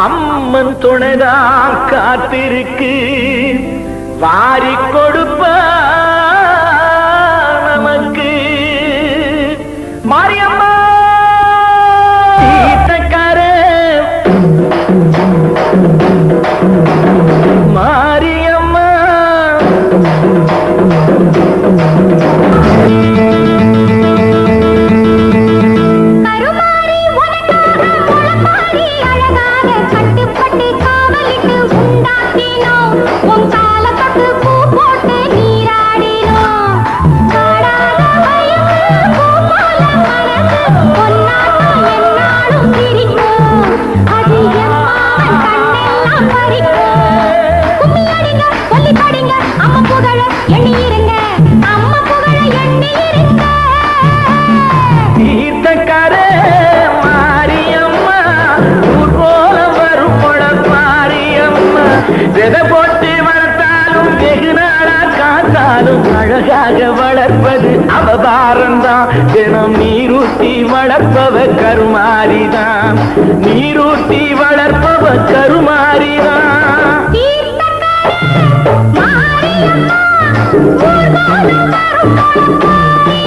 அம்மன் துணைதான் காத்திருக்கு வாரி கொடுப்ப நமக்கு மாரியம்மா தீர்த்தக்காரே மாரியம்மா கருமாரி உனக்காக முளப்பாரி அழகாக கட்டுப்பட்டு காவலிட்டு உண்டாக்கினோம் உன் கால தொட்டு பூ போட்டு நீராடினோம் காடாத வயசு பூ போல மனசு பொன்னாட்டம் என்னாலும் சிரிக்கும் அது எம்மாவன் கண்ணெல்லாம் பறிக்கும் கும்மி அடிங்க சொல்லி படிங்க அம்மா புகழ எண்ணி இருங்க அம்மா புகழ எண்ணி இருங்க தீர்த்தக்காரே மாரியம்மா ஊர் போல வரும் குளம் மாரியம்மா விதை போட்டு வளர்த்தாலும் வெகு நாளா காத்தாலும் அழகாக வளர்ப்பது அவதாரம்தான் தினம் நீரூட்டி வளர்ப்பவ கருமாரிதான் நீரூட்டி வளர்ப்பவ கருமாரிதான் தீர்த்தக்காரே மாரியம்மா ஊர்வலம் வரும் மாரியம்மா